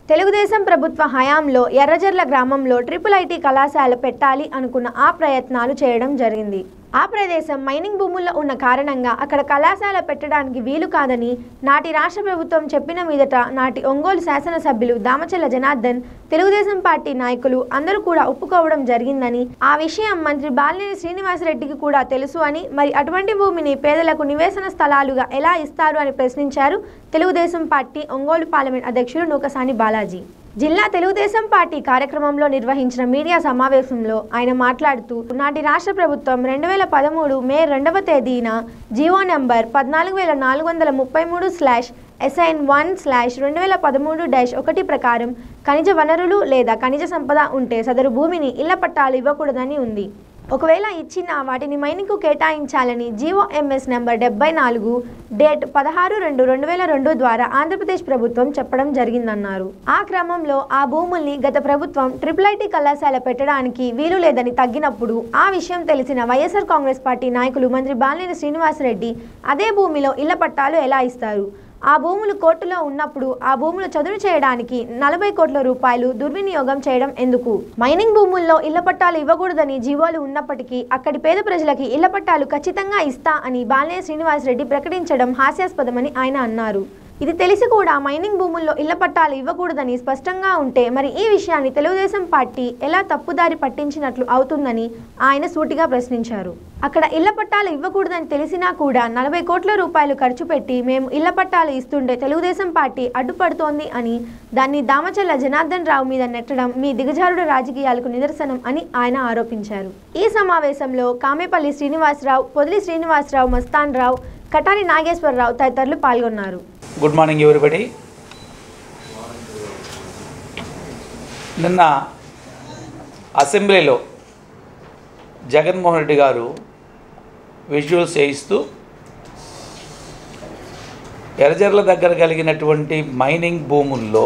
తెలుగుదేశం ప్రభుత్వ హయాంలో ఎర్రజర్ల గ్రామంలో ట్రిపుల్ ఐటీ కళాశాల పెట్టాలి అనుకున్న ఆ ప్రయత్నాలు చేయడం జరిగింది ఆ ప్రదేశం మైనింగ్ భూముల్లో ఉన్న కారణంగా అక్కడ కళాశాల పెట్టడానికి వీలు కాదని నాటి రాష్ట్ర ప్రభుత్వం చెప్పిన మీదట నాటి ఒంగోలు శాసనసభ్యులు దామచల్ల జనార్దన్ తెలుగుదేశం పార్టీ నాయకులు అందరూ కూడా ఒప్పుకోవడం జరిగిందని ఆ విషయం మంత్రి బాలినేని శ్రీనివాసరెడ్డికి కూడా తెలుసు అని మరి అటువంటి భూమిని పేదలకు నివేశన స్థలాలుగా ఎలా ఇస్తారు అని ప్రశ్నించారు తెలుగుదేశం పార్టీ ఒంగోలు పార్లమెంట్ అధ్యక్షులు నూకసాని బాలాజీ జిల్లా తెలుగుదేశం పార్టీ కార్యక్రమంలో నిర్వహించిన మీడియా సమావేశంలో ఆయన మాట్లాడుతూ నాటి రాష్ట్ర ప్రభుత్వం రెండు వేల పదమూడు మే రెండవ తేదీన జీవో నంబర్ పద్నాలుగు వేల నాలుగు వందల ముప్పై మూడు స్లాష్ ఎస్ఐన్ వన్ స్లాష్ రెండు వేల పదమూడు డాష్ ఒకటి ప్రకారం ఖనిజ వనరులు లేదా ఖనిజ సంపద ఉంటే సదరు భూమిని ఇళ్ల పట్టాలు ఇవ్వకూడదని ఉంది ఒకవేళ ఇచ్చిన వాటిని మైనింగ్కు కేటాయించాలని జీఓఎంఎస్ నెంబర్ డెబ్బై నాలుగు డేట్ పదహారు రెండు రెండు వేల రెండు ద్వారా ఆంధ్రప్రదేశ్ ప్రభుత్వం చెప్పడం జరిగిందన్నారు ఆ క్రమంలో ఆ భూముల్ని గత ప్రభుత్వం ట్రిపుల్ ఐటీ కళాశాల పెట్టడానికి వీలు లేదని తగ్గినప్పుడు ఆ విషయం తెలిసిన వైఎస్ఆర్ కాంగ్రెస్ పార్టీ నాయకులు మంత్రి బాలినేని శ్రీనివాసరెడ్డి అదే భూమిలో ఇళ్ల పట్టాలు ఎలా ఇస్తారు ఆ భూములు కోర్టులో ఉన్నప్పుడు ఆ భూములు చదును చేయడానికి నలభై కోట్ల రూపాయలు దుర్వినియోగం చేయడం ఎందుకు మైనింగ్ భూముల్లో ఇళ్ల పట్టాలు ఇవ్వకూడదని జీవోలు ఉన్నప్పటికీ అక్కడి పేద ప్రజలకి ఇళ్ల పట్టాలు ఖచ్చితంగా ఇస్తా అని బాలినేని శ్రీనివాసరెడ్డి ప్రకటించడం హాస్యాస్పదమని ఆయన అన్నారు ఇది తెలిసి కూడా మైనింగ్ భూముల్లో ఇళ్ల పట్టాలు ఇవ్వకూడదని స్పష్టంగా ఉంటే మరి ఈ విషయాన్ని తెలుగుదేశం పార్టీ ఎలా తప్పుదారి పట్టించినట్లు అవుతుందని ఆయన సూటిగా ప్రశ్నించారు అక్కడ ఇళ్ల పట్టాలు ఇవ్వకూడదని తెలిసినా కూడా నలభై కోట్ల రూపాయలు ఖర్చు పెట్టి మేము ఇళ్ల పట్టాలు ఇస్తుంటే తెలుగుదేశం పార్టీ అడ్డుపడుతోంది అని దాన్ని దామచల్ల జనార్దన్ రావు మీద నెట్టడం మీ దిగజారుడు రాజకీయాలకు నిదర్శనం అని ఆయన ఆరోపించారు ఈ సమావేశంలో కామేపల్లి శ్రీనివాసరావు పొదిలి శ్రీనివాసరావు మస్తాన్ రావు కటారి నాగేశ్వరరావు తదితరులు పాల్గొన్నారు గుడ్ మార్నింగ్ ఎవరిబడి నిన్న అసెంబ్లీలో జగన్మోహన్ రెడ్డి గారు విజువల్స్ చేయిస్తూ ఎర్రజర్ల దగ్గర కలిగినటువంటి మైనింగ్ భూముల్లో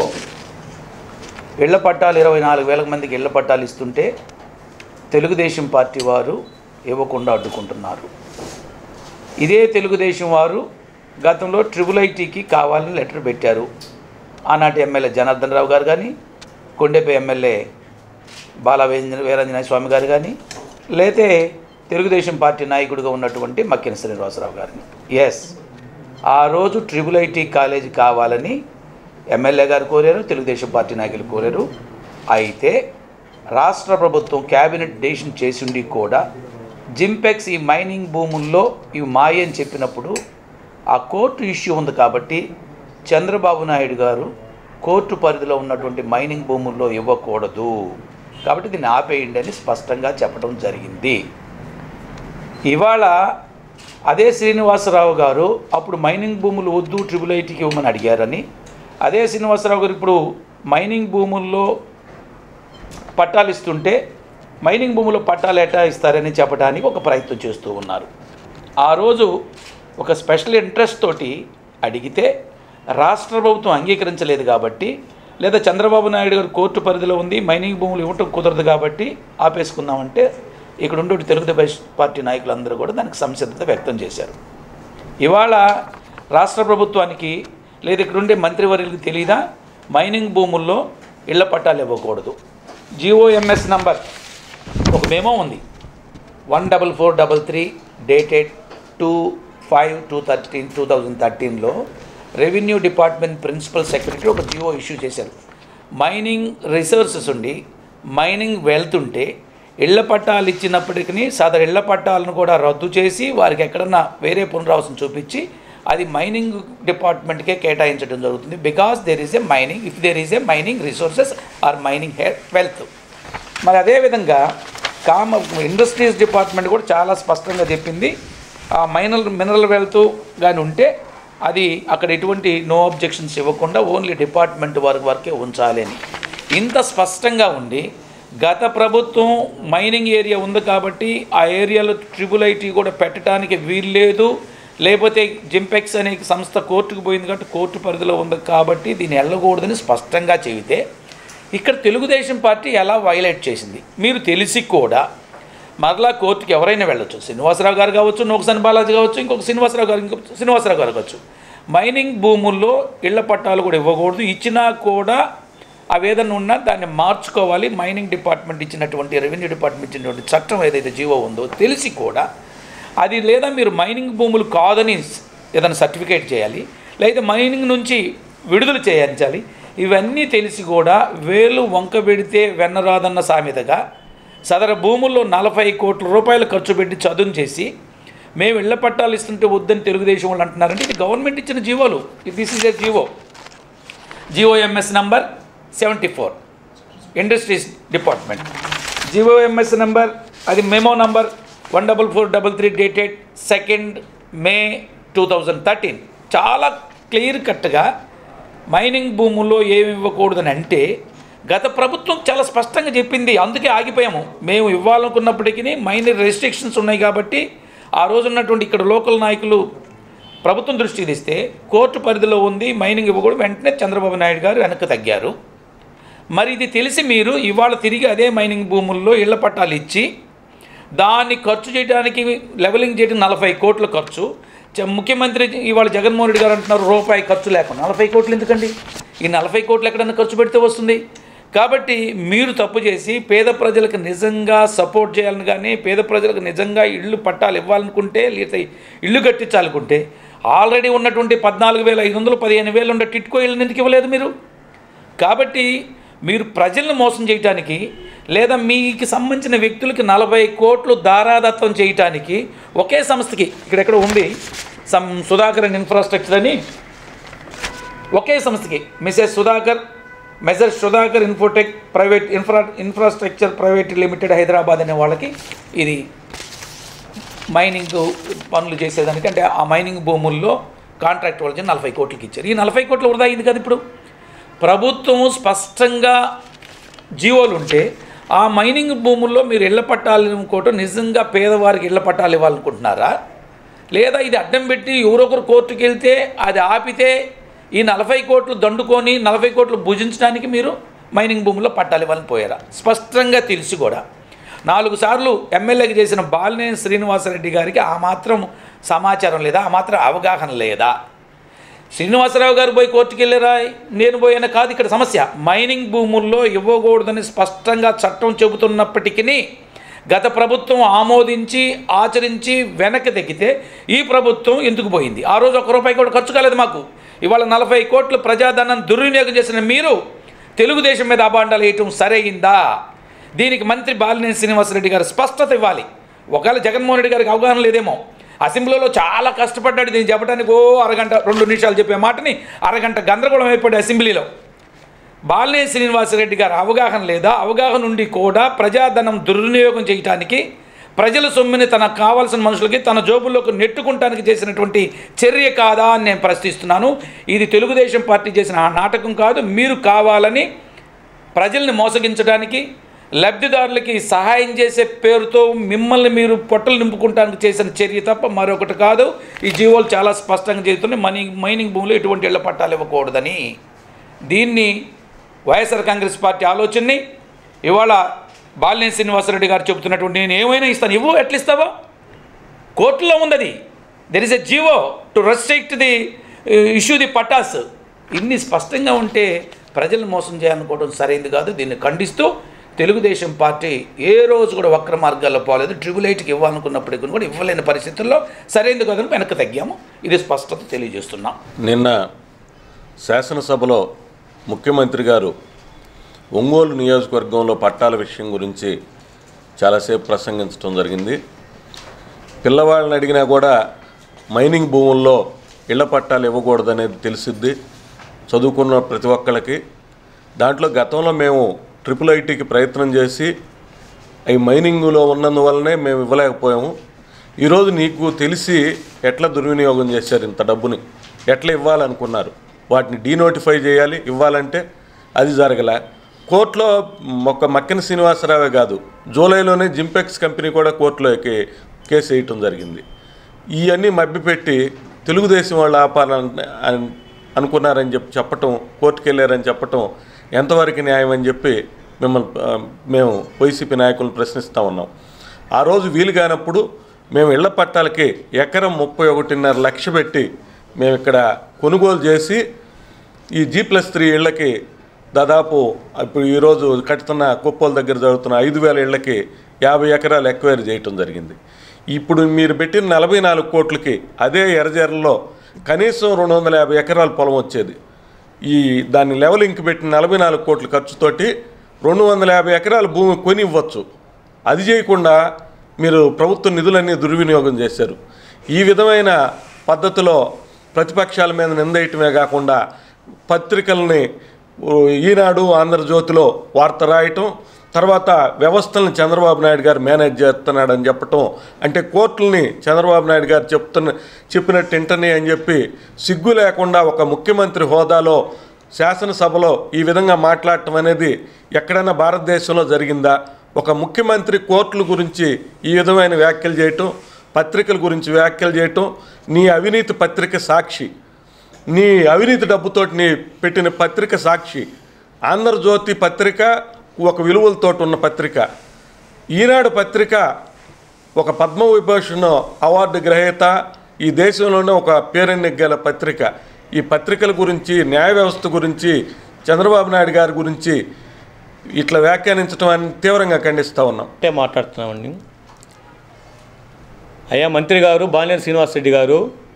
ఇళ్ల పట్టాలు ఇరవై నాలుగు వేల మందికి ఇళ్ల పట్టాలు ఇస్తుంటే తెలుగుదేశం పార్టీ వారు ఇవ్వకుండా అడ్డుకుంటున్నారు ఇదే తెలుగుదేశం వారు గతంలో ట్రిపుల్ ఐటీకి కావాలని లెటర్ పెట్టారు ఆనాటి ఎమ్మెల్యే జనార్దన్ రావు గారు కానీ కొండెపై ఎమ్మెల్యే బాల వీరేంద్ర- వీరాంజనేయ స్వామి గారు కానీ లేతే తెలుగుదేశం పార్టీ నాయకుడిగా ఉన్నటువంటి మక్కిన శ్రీనివాసరావు గారిని ఎస్ ఆ రోజు ట్రిపుల్ ఐటీ కాలేజీ కావాలని ఎమ్మెల్యే గారు కోరారు తెలుగుదేశం పార్టీ నాయకులు కోరారు అయితే రాష్ట్ర ప్రభుత్వం క్యాబినెట్ డెసిషన్ చేసిండి కూడా జింపెక్స్ ఈ మైనింగ్ భూముల్లో ఇవి మాయ అని చెప్పినప్పుడు ఆ కోర్టు ఇష్యూ ఉంది కాబట్టి చంద్రబాబు నాయుడు గారు కోర్టు పరిధిలో ఉన్నటువంటి మైనింగ్ భూముల్లో ఇవ్వకూడదు కాబట్టి దీన్ని ఆపేయండి అని స్పష్టంగా చెప్పడం జరిగింది ఇవాళ అదే శ్రీనివాసరావు గారు అప్పుడు మైనింగ్ భూములు వద్దు ట్రిపుల్ ఐటీకి ఇవ్వమని అడిగారని అదే శ్రీనివాసరావు గారు ఇప్పుడు మైనింగ్ భూముల్లో పట్టాలు ఇస్తుంటే మైనింగ్ భూములో పట్టాలు ఎట్టా ఇస్తారని చెప్పడానికి ఒక ప్రయత్నం చేస్తూ ఉన్నారు ఆ రోజు ఒక స్పెషల్ ఇంట్రెస్ట్ తోటి అడిగితే రాష్ట్ర ప్రభుత్వం అంగీకరించలేదు కాబట్టి లేదా చంద్రబాబు నాయుడు గారు కోర్టు పరిధిలో ఉంది మైనింగ్ భూములు ఇవ్వటం కుదరదు కాబట్టి ఆపేసుకుందామంటే ఇక్కడ ఉండే తెలుగుదేశం పార్టీ నాయకులందరూ కూడా దానికి సంసిద్ధత వ్యక్తం చేశారు ఇవాళ రాష్ట్ర ప్రభుత్వానికి లేదా ఇక్కడ ఉండే మంత్రివర్యులకు తెలియదా మైనింగ్ భూముల్లో ఇళ్ల పట్టాలు ఇవ్వకూడదు జిఓఎంఎస్ నంబర్ ఒక మేమో ఉంది one double four double three dated two five two thirteen two thousand థర్టీన్లో రెవెన్యూ డిపార్ట్మెంట్ ప్రిన్సిపల్ సెక్రటరీ ఒక జియో ఇష్యూ చేశారు మైనింగ్ రిసోర్సెస్ ఉండి మైనింగ్ వెళ్తుంటే ఇళ్ల పట్టాలు ఇచ్చినప్పటికీ సదరు ఇళ్ల పట్టాలను కూడా రద్దు చేసి వారికి ఎక్కడన్నా వేరే పునరావాసం చూపించి అది మైనింగ్ డిపార్ట్మెంట్కే కేటాయించడం జరుగుతుంది because there is a mining if there is a mining resources or mining he wealth మరి అదేవిధంగా కామ ఇండస్ట్రీస్ డిపార్ట్మెంట్ కూడా చాలా స్పష్టంగా చెప్పింది ఆ మైనల్ మినరల్ వెల్త్ కానీ ఉంటే అది అక్కడ ఎటువంటి నో అబ్జెక్షన్స్ ఇవ్వకుండా ఓన్లీ డిపార్ట్మెంట్ వరకు వరకే ఉంచాలి అని ఇంత స్పష్టంగా ఉండి గత ప్రభుత్వం మైనింగ్ ఏరియా ఉంది కాబట్టి ఆ ఏరియాలో ట్రిపుల్ ఐటీ కూడా పెట్టడానికి వీల్లేదు లేకపోతే జింపెక్స్ అనే సంస్థ కోర్టుకు పోయింది కాబట్టి కోర్టు పరిధిలో ఉంది కాబట్టి దీన్ని వెళ్ళకూడదని స్పష్టంగా చెబితే ఇక్కడ తెలుగుదేశం పార్టీ ఎలా వైలేట్ చేసింది మీరు తెలిసి కూడా మరలా కోర్టుకి ఎవరైనా వెళ్ళొచ్చు శ్రీనివాసరావు గారు కావచ్చు నోకసాని బాలాజీ కావచ్చు ఇంకొక శ్రీనివాసరావు గారు ఇంకొక శ్రీనివాసరావు గారు కావచ్చు మైనింగ్ భూముల్లో ఇళ్ల పట్టాలు కూడా ఇవ్వకూడదు ఇచ్చినా కూడా అవి ఏదైనా ఉన్నా దాన్ని మార్చుకోవాలి మైనింగ్ డిపార్ట్మెంట్ ఇచ్చినటువంటి రెవెన్యూ డిపార్ట్మెంట్ ఇచ్చినటువంటి చట్టం ఏదైతే జీవో ఉందో తెలిసి కూడా అది లేదా మీరు మైనింగ్ భూములు కాదని ఏదైనా సర్టిఫికేట్ చేయాలి లేదా మైనింగ్ నుంచి విడుదల చేయించాలి ఇవన్నీ తెలిసి కూడా వేలు వంక పెడితే వెన్నరాదన్న సామెతగా సదర భూముల్లో నలభై కోట్ల రూపాయలు ఖర్చు పెట్టి చదును చేసి మేము ఇళ్ల పట్టాలు ఇస్తుంటే వద్దని తెలుగుదేశం వాళ్ళు అంటున్నారంటే ఇది గవర్నమెంట్ ఇచ్చిన జీవోలు this is a GO GOMS number seventy four industries department GOMS number అది memo number one double four double three dated second May two thousand thirteen చాలా క్లియర్ కట్గా మైనింగ్ భూముల్లో ఏమి ఇవ్వకూడదని అంటే గత ప్రభుత్వం చాలా స్పష్టంగా చెప్పింది అందుకే ఆగిపోయాము మేము ఇవ్వాలనుకున్నప్పటికీ మైనర్ రెస్ట్రిక్షన్స్ ఉన్నాయి కాబట్టి ఆ రోజు ఉన్నటువంటి ఇక్కడ లోకల్ నాయకులు ప్రభుత్వం దృష్టికి తెస్తే కోర్టు పరిధిలో ఉంది మైనింగ్ ఇవ్వకూడదు వెంటనే చంద్రబాబు నాయుడు గారు వెనక్కి తగ్గారు మరి ఇది తెలిసి మీరు ఇవాళ తిరిగి అదే మైనింగ్ భూముల్లో ఇళ్ల పట్టాలు ఇచ్చి దాన్ని ఖర్చు చేయడానికి లెవెలింగ్ చేయడం నలభై కోట్ల ఖర్చు చ- ముఖ్యమంత్రి ఇవాళ జగన్మోహన్ రెడ్డి గారు అంటున్నారు రూపాయి ఖర్చు లేకుండా నలభై కోట్లు ఎందుకండి ఈ నలభై కోట్లు ఎక్కడన్నా ఖర్చు పెడితే వస్తుంది కాబట్టి మీరు తప్పు చేసి పేద ప్రజలకు నిజంగా సపోర్ట్ చేయాలని కానీ పేద ప్రజలకు నిజంగా ఇళ్ళు పట్టాలు ఇవ్వాలనుకుంటే లేదా ఇల్లు కట్టించాలనుకుంటే ఆల్రెడీ ఉన్నటువంటి పద్నాలుగు వేల ఐదు వందలు పదిహేను వేలు ఉండే టిట్కో ఇళ్ళని ఎందుకు ఇవ్వలేదు మీరు కాబట్టి మీరు ప్రజలను మోసం చేయటానికి లేదా మీకు సంబంధించిన వ్యక్తులకి నలభై కోట్లు దారాదత్తం చేయటానికి ఒకే సంస్థకి ఇక్కడెక్కడ ఉంది సమ్ సుధాకర్ అండ్ ఇన్ఫ్రాస్ట్రక్చర్ అని ఒకే సంస్థకి Mrs Sudhakar major Sudhakar infotech private infra infrastructure private limited Hyderabad అనే వాళ్ళకి ఇది మైనింగ్ పనులు చేసేదానికి అంటే ఆ మైనింగ్ భూముల్లో కాంట్రాక్ట్ వాళ్ళకి నలభై కోట్లకి ఇచ్చారు ఈ నలభై కోట్లు వృధా అయింది కదా ఇప్పుడు ప్రభుత్వం స్పష్టంగా జీవోలు ఉంటే ఆ మైనింగ్ భూముల్లో మీరు ఇళ్ల పట్టాలు అనుకోవటం నిజంగా పేదవారికి ఇళ్ల పట్టాలు ఇవ్వాలనుకుంటున్నారా లేదా ఇది అడ్డం పెట్టి ఎవరొకరు కోర్టుకి వెళ్తే అది ఆపితే ఈ నలభై కోట్లు దండుకొని నలభై కోట్లు భుజించడానికి మీరు మైనింగ్ భూముల్లో పట్టాలు ఇవ్వాలని పోయారా స్పష్టంగా తెలిసి కూడా నాలుగు సార్లు ఎమ్మెల్యేకి చేసిన బాలినేని శ్రీనివాసరెడ్డి గారికి ఆ మాత్రం సమాచారం లేదా ఆ మాత్రం అవగాహన లేదా శ్రీనివాసరావు గారు పోయి కోర్టుకి వెళ్ళారా నేను పోయిన కాదు ఇక్కడ సమస్య మైనింగ్ భూముల్లో ఇవ్వకూడదని స్పష్టంగా చట్టం చెబుతున్నప్పటికీ గత ప్రభుత్వం ఆమోదించి ఆచరించి వెనక్కి తగ్గితే ఈ ప్రభుత్వం ఎందుకు పోయింది ఆ రోజు ఒక్క రూపాయి కూడా ఖర్చు కాలేదు మాకు ఇవాళ నలభై కోట్లు ప్రజాధనం దుర్వినియోగం చేసిన మీరు తెలుగుదేశం మీద అబాండాలు వేయటం సరైందా దీనికి మంత్రి బాలినేని శ్రీనివాసరెడ్డి గారు స్పష్టత ఇవ్వాలి ఒకవేళ జగన్మోహన్ రెడ్డి గారికి అవగాహన లేదేమో అసెంబ్లీలో చాలా కష్టపడ్డాడు దీన్ని చెప్పడానికి ఓ అరగంట రెండు నిమిషాలు చెప్పే మాటని అరగంట గందరగోళం అయిపోయాడు అసెంబ్లీలో బాలినేని శ్రీనివాసరెడ్డి గారు అవగాహన లేదా అవగాహన ఉండి కూడా ప్రజాధనం దుర్వినియోగం చేయటానికి ప్రజల సొమ్ముని తనకు కావాల్సిన మనుషులకి తన జోబుల్లోకి నెట్టుకుంటానికి చేసినటువంటి చర్య కాదా అని నేను ప్రశ్నిస్తున్నాను ఇది తెలుగుదేశం పార్టీ చేసిన ఆ నాటకం కాదు మీరు కావాలని ప్రజల్ని మోసగించడానికి లబ్ధిదారులకి సహాయం చేసే పేరుతో మిమ్మల్ని మీరు పొట్టలు నింపుకుంటానికి చేసిన చర్య తప్ప మరొకటి కాదు ఈ జీవోలు చాలా స్పష్టంగా చెబుతున్నాయి మనీ మైనింగ్ భూములు ఎటువంటి ఇళ్ల పట్టాలు ఇవ్వకూడదని దీన్ని వైఎస్ఆర్ కాంగ్రెస్ పార్టీ ఆలోచనని ఇవాళ బాలినేని శ్రీనివాసరెడ్డి గారు చెబుతున్నటువంటి నేను ఏమైనా ఇస్తాను ఇవ్వు ఎట్లా ఇస్తావో కోర్టులో ఉంది అది there is a GO to restrict the issue the పటాస్ ఇన్ని స్పష్టంగా ఉంటే ప్రజలను మోసం చేయాలనుకోవడం సరైంది కాదు దీన్ని ఖండిస్తూ తెలుగుదేశం పార్టీ ఏ రోజు కూడా వక్ర మార్గాల్లో పోలేదు ట్రిబుల్ ఎయిట్కి ఇవ్వాలనుకున్నప్పటికీ కూడా ఇవ్వలేని పరిస్థితుల్లో సరైంది కాదని వెనక్కి తగ్గాము ఇది స్పష్టత తెలియజేస్తున్నాం నిన్న శాసనసభలో ముఖ్యమంత్రి గారు ఒంగోలు నియోజకవర్గంలో పట్టాల విషయం గురించి చాలాసేపు ప్రసంగించడం జరిగింది పిల్లవాళ్ళని అడిగినా కూడా మైనింగ్ భూముల్లో ఇళ్ల పట్టాలు ఇవ్వకూడదనేది తెలిసిద్ది చదువుకున్న ప్రతి ఒక్కళ్ళకి దాంట్లో గతంలో మేము ట్రిపుల్ ఐటీకి ప్రయత్నం చేసి అవి మైనింగ్లో ఉన్నందువల్లనే మేము ఇవ్వలేకపోయాము ఈరోజు నీకు తెలిసి ఎట్లా దుర్వినియోగం చేశారు ఇంత డబ్బుని ఎట్లా ఇవ్వాలనుకున్నారు వాటిని డీనోటిఫై చేయాలి ఇవ్వాలంటే అది జరగలే కోర్టులో ఒక మక్కిన శ్రీనివాసరావే కాదు జూలైలోనే జింపెక్స్ కంపెనీ కూడా కోర్టులోకి కేసు వేయటం జరిగింది ఇవన్నీ మభ్యపెట్టి తెలుగుదేశం వాళ్ళు ఆపాలని అన్- అనుకున్నారని చెప్పి చెప్పటం కోర్టుకు వెళ్ళారని చెప్పటం ఎంతవరకు న్యాయం అని చెప్పి మిమ్మల్ని ఆ, మేము వైసీపీ నాయకులను ప్రశ్నిస్తూ ఉన్నాం ఆ రోజు వీలు కానప్పుడు మేము ఇళ్ల పట్టాలకి ఎకరం ముప్పై ఒకటిన్నర లక్ష పెట్టి మేము ఇక్కడ కొనుగోలు చేసి ఈ జీ ప్లస్ త్రీ ఇళ్ళకి దాదాపు ఇప్పుడు ఈరోజు కట్టుతున్న కుప్పల దగ్గర జరుగుతున్న ఐదు వేల ఇళ్ళకి యాభై ఎకరాలు ఎక్వైర్ చేయటం జరిగింది ఇప్పుడు మీరు పెట్టిన నలభై నాలుగు కోట్లకి అదే ఎర్రజెర్రలో కనీసం రెండు వందల యాభై ఎకరాల పొలం వచ్చేది ఈ దాన్ని లెవలింక్ పెట్టిన నలభై నాలుగు కోట్ల ఖర్చుతోటి రెండు వందల యాభై ఎకరాల భూమి కొని ఇవ్వచ్చు అది చేయకుండా మీరు ప్రభుత్వ నిధులన్నీ దుర్వినియోగం చేశారు ఈ విధమైన పద్ధతిలో ప్రతిపక్షాల మీద నిందేయటమే కాకుండా పత్రికల్ని ఓ, ఈనాడు ఆంధ్రజ్యోతిలో వార్త రాయటం తర్వాత వ్యవస్థలను చంద్రబాబు నాయుడు గారు మేనేజ్ చేస్తున్నాడని చెప్పటం అంటే కోర్టుల్ని చంద్రబాబు నాయుడు గారు చెప్తున్న చెప్పినట్టు ఇంటనే అని చెప్పి సిగ్గు లేకుండా ఒక ముఖ్యమంత్రి హోదాలో శాసనసభలో ఈ విధంగా మాట్లాడటం అనేది ఎక్కడైనా భారతదేశంలో జరిగిందా ఒక ముఖ్యమంత్రి కోర్టుల గురించి ఈ విధమైన వ్యాఖ్యలు చేయటం పత్రికల గురించి వ్యాఖ్యలు చేయటం నీ అవినీతి పత్రిక సాక్షి నీ అవినీతి డబ్బుతోటి నీ పెట్టిన పత్రిక సాక్షి ఆంధ్రజ్యోతి పత్రిక ఒక విలువలతో ఉన్న పత్రిక ఈనాడు పత్రిక ఒక పద్మవిభూషణ్ అవార్డు గ్రహీత ఈ దేశంలోనే ఒక పేరెన్నిగ్గల పత్రిక ఈ పత్రికల గురించి న్యాయ వ్యవస్థ గురించి చంద్రబాబు నాయుడు గారి గురించి ఇట్లా వ్యాఖ్యానించడం అని తీవ్రంగా ఖండిస్తూ ఉన్నాం అంటే మాట్లాడుతున్నామండి అయ్యా మంత్రి గారు బాలినేని శ్రీనివాస్ రెడ్డి గారు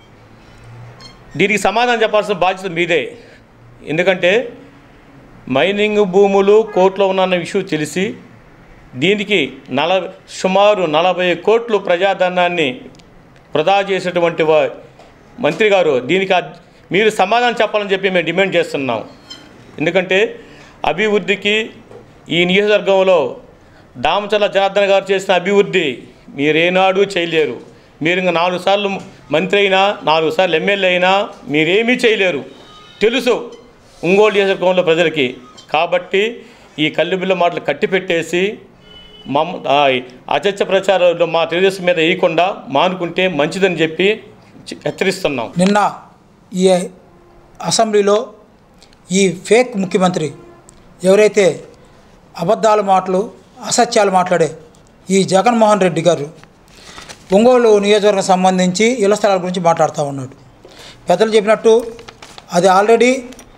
దీనికి సమాధానం చెప్పాల్సిన బాధ్యత మీదే ఎందుకంటే మైనింగ్ భూములు కోర్టులో ఉన్న విషయం తెలిసి దీనికి నల సుమారు నలభై కోట్లు ప్రజాధనాన్ని వృధా చేసేటువంటి వా మంత్రి గారు దీనికి అద్- మీరు సమాధానం చెప్పాలని చెప్పి మేము డిమాండ్ చేస్తున్నాం ఎందుకంటే అభివృద్ధికి ఈ నియోజకవర్గంలో దామచర్ల జనార్దన్ గారు చేసిన అభివృద్ధి మీరేనాడు చేయలేరు మీరు ఇంకా నాలుగు సార్లు మంత్రి అయినా నాలుగు సార్లు ఎమ్మెల్యే అయినా మీరేమీ చేయలేరు తెలుసు ఒంగోలు నియోజకవర్గంలో ప్రజలకి కాబట్టి ఈ కల్లుబిల్ల మాటలు కట్టిపెట్టేసి మమ్మ ఆ, అచర్చ ప్రచారంలో మా తెలుగుదేశం మీద వేయకుండా మానుకుంటే మంచిదని చెప్పి చి- హెచ్చరిస్తున్నాం నిన్న ఈ అసెంబ్లీలో ఈ ఫేక్ ముఖ్యమంత్రి ఎవరైతే అబద్ధాల మాటలు అసత్యాలు మాట్లాడే ఈ జగన్మోహన్ రెడ్డి గారు ఒంగోలు నియోజకవర్గం సంబంధించి ఇళ్ల స్థలాల గురించి మాట్లాడుతూ ఉన్నాడు పెద్దలు చెప్పినట్టు అది ఆల్రెడీ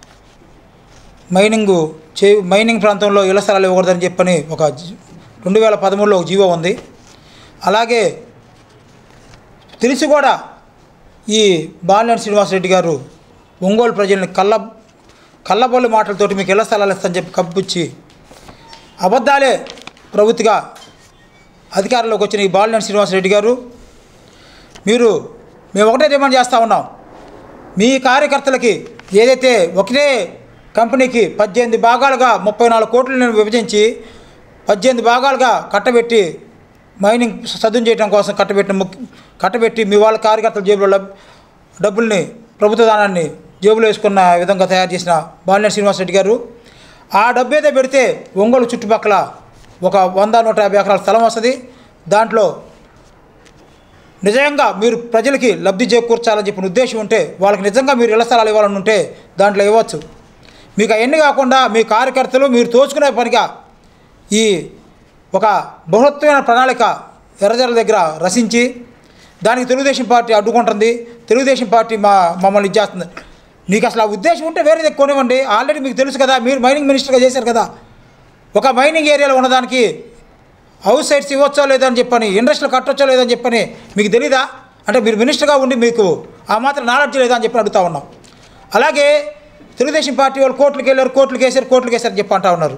మైనింగ్ చే మైనింగ్ ప్రాంతంలో ఇళ్ల స్థలాలు ఇవ్వకూడదని చెప్పని ఒక జీ- రెండు వేల పదమూడులో ఒక జీవో ఉంది అలాగే తెలిసి కూడా ఈ బాలినేని శ్రీనివాసరెడ్డి గారు ఒంగోలు ప్రజల్ని కళ్ళ కళ్ళబొల్లి మాటలతోటి మీకు ఇళ్ల స్థలాలు ఇస్తాని చెప్పి కప్పిచ్చి అబద్ధాలే ప్రభుత్వగా అధికారంలోకి వచ్చిన ఈ బాలినేని శ్రీనివాసరెడ్డి గారు మీరు మేము ఒకటే డిమాండ్ చేస్తూ ఉన్నాం మీ కార్యకర్తలకి ఏదైతే ఒకటే కంపెనీకి పద్దెనిమిది భాగాలుగా ముప్పై నాలుగు కోట్లను విభజించి పద్దెనిమిది భాగాలుగా కట్టబెట్టి మైనింగ్ సదును చేయడం కోసం కట్టబెట్టిన ముఖ్య కట్టబెట్టి మీ వాళ్ళ కార్యకర్తల జేబులో డబ్- డబ్బుల్ని ప్రభుత్వ దానాన్ని జేబులో వేసుకున్న విధంగా తయారు చేసిన బాలినేని శ్రీనివాసరెడ్డి గారు ఆ డబ్బు ఏదో పెడితే ఒంగోలు చుట్టుపక్కల ఒక వంద నూట యాభై ఎకరాల స్థలం వస్తుంది దాంట్లో నిజంగా మీరు ప్రజలకి లబ్ధి చేకూర్చాలని చెప్పిన ఉద్దేశం ఉంటే వాళ్ళకి నిజంగా మీరు ఇళ్ల స్థలాలు ఇవ్వాలని ఉంటే దాంట్లో ఇవ్వచ్చు మీకు అవన్నీ కాకుండా మీ కార్యకర్తలు మీరు తోచుకునే పనిగా ఈ ఒక బృహత్తమైన ప్రణాళిక ఎర్రజర్ల దగ్గర రచించి దానికి తెలుగుదేశం పార్టీ అడ్డుకుంటుంది తెలుగుదేశం పార్టీ మా మమ్మల్ని ఇచ్చేస్తుంది నీకు అసలు ఆ ఉద్దేశం ఉంటే వేరే దగ్గర కొనివ్వండి ఆల్రెడీ మీకు తెలుసు కదా మీరు మైనింగ్ మినిస్టర్గా చేశారు కదా ఒక మైనింగ్ ఏరియాలో ఉన్నదానికి హౌస్ సైట్స్ ఇవ్వచ్చో లేదని చెప్పని ఇండస్ట్రీలు కట్టొచ్చో లేదని చెప్పని మీకు తెలీదా అంటే మీరు మినిస్టర్గా ఉండి మీకు ఆ మాత్రం నాలెడ్జ్ లేదా అని చెప్పి అడుగుతా ఉన్నాం అలాగే తెలుగుదేశం పార్టీ వాళ్ళు కోర్టులకు వెళ్ళారు కోర్టులకు వేశారు కోర్టులకు వేశారు అని చెప్పి అంటా ఉన్నారు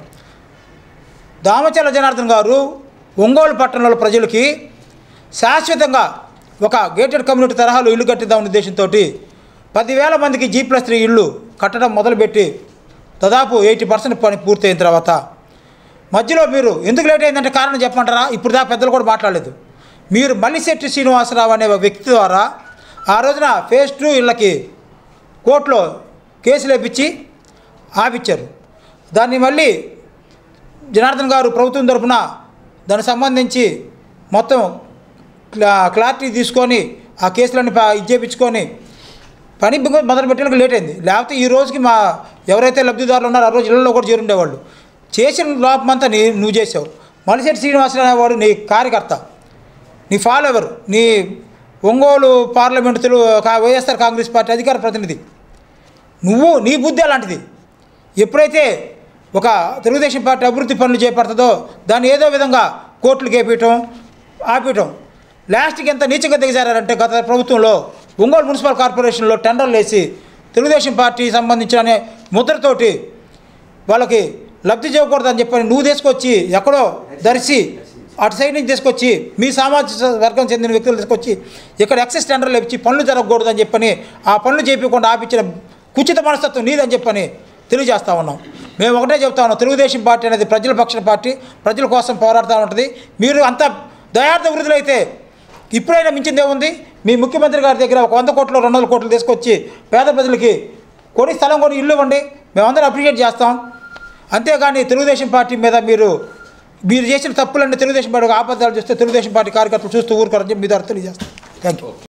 దామచర్ల జనార్దన్ గారు ఒంగోలు పట్టణంలో ప్రజలకి శాశ్వతంగా ఒక గేటెడ్ కమ్యూనిటీ తరహాలో ఇల్లు కట్టిద్దాం ఉద్దేశంతో పదివేల మందికి జీ ప్లస్ త్రీ ఇళ్ళు కట్టడం మొదలుపెట్టి దాదాపు ఎయిటీ పర్సెంట్ పని పూర్తయిన తర్వాత మధ్యలో మీరు ఎందుకు లేట్ అయిందంటే కారణం చెప్పమంటారా ఇప్పుడు దాకా పెద్దలు కూడా మాట్లాడలేదు మీరు మల్లిశెట్టి శ్రీనివాసరావు అనే వ్యక్తి ద్వారా ఆ రోజున ఫేజ్ టూ ఇళ్ళకి కోర్టులో కేసులు వేపించి ఆపిచ్చారు దాన్ని మళ్ళీ జనార్దన్ గారు ప్రభుత్వం తరఫున దానికి సంబంధించి మొత్తం క్లా క్లారిటీ తీసుకొని ఆ కేసులన్నీ ప- ఇది చేయించుకొని పని బిగు- మొదలు పెట్టడానికి లేట్ అయింది లేకపోతే ఈ రోజుకి మా ఎవరైతే లబ్ధిదారులు ఉన్నారో ఆ రోజు ఇళ్లలో కూడా చేరుండేవాళ్ళు చేసిన లోపం అంతా నీ నువ్వు చేసావు మలిశెట్టి శ్రీనివాసరావు అనేవాడు నీ కార్యకర్త నీ ఫాలోవర్ నీ ఒంగోలు పార్లమెంటు తెలుగు కా- వైఎస్ఆర్ కాంగ్రెస్ పార్టీ అధికార ప్రతినిధి నువ్వు నీ బుద్ధి అలాంటిది ఎప్పుడైతే ఒక తెలుగుదేశం పార్టీ అభివృద్ధి పనులు చేపడుతుందో దాన్ని ఏదో విధంగా కోర్టులు కేపీయటం ఆపేయటం లాస్ట్కి ఎంత నీచంగా దిగజారంటే గత ప్రభుత్వంలో ఒంగోలు మున్సిపల్ కార్పొరేషన్లో టెండర్లు వేసి తెలుగుదేశం పార్టీ సంబంధించిన అనే ముద్రతోటి వాళ్ళకి లబ్ధి చేయకూడదని చెప్పని నువ్వు తీసుకొచ్చి ఎక్కడో ధరిసి అటు సైడ్ నుంచి తీసుకొచ్చి మీ సామాజిక వర్గం చెందిన వ్యక్తులు తీసుకొచ్చి ఇక్కడ ఎక్సెస్ టెండర్లు ఇచ్చి పనులు జరగకూడదని చెప్పని ఆ పనులు చేయకుండా ఆపించిన కుచిత మనస్తత్వం నీదని చెప్పని తెలియజేస్తా ఉన్నాం మేము ఒకటే చెప్తా ఉన్నాం తెలుగుదేశం పార్టీ అనేది ప్రజల పక్ష పార్టీ ప్రజల కోసం పోరాడుతూ ఉంటుంది మీరు అంత దయార్థ వృద్ధులైతే ఇప్పుడైనా మించిందే ఉంది మీ ముఖ్యమంత్రి గారి దగ్గర ఒక వంద కోట్లు రెండు వందల కోట్లు తీసుకొచ్చి పేద ప్రజలకి కొని స్థలం కొని ఇల్లు ఇవ్వండి మేమందరం అప్రిషియేట్ చేస్తాం అంతేగాని తెలుగుదేశం పార్టీ మీద మీరు మీరు చేసిన తప్పులన్నీ తెలుగుదేశం పార్టీ ఆపదాలు చూస్తే తెలుగుదేశం పార్టీ కార్యకర్తలు చూస్తూ ఊరుకోరని చెప్పి మీ ద్వారా తెలియజేస్తాం థ్యాంక్ యూ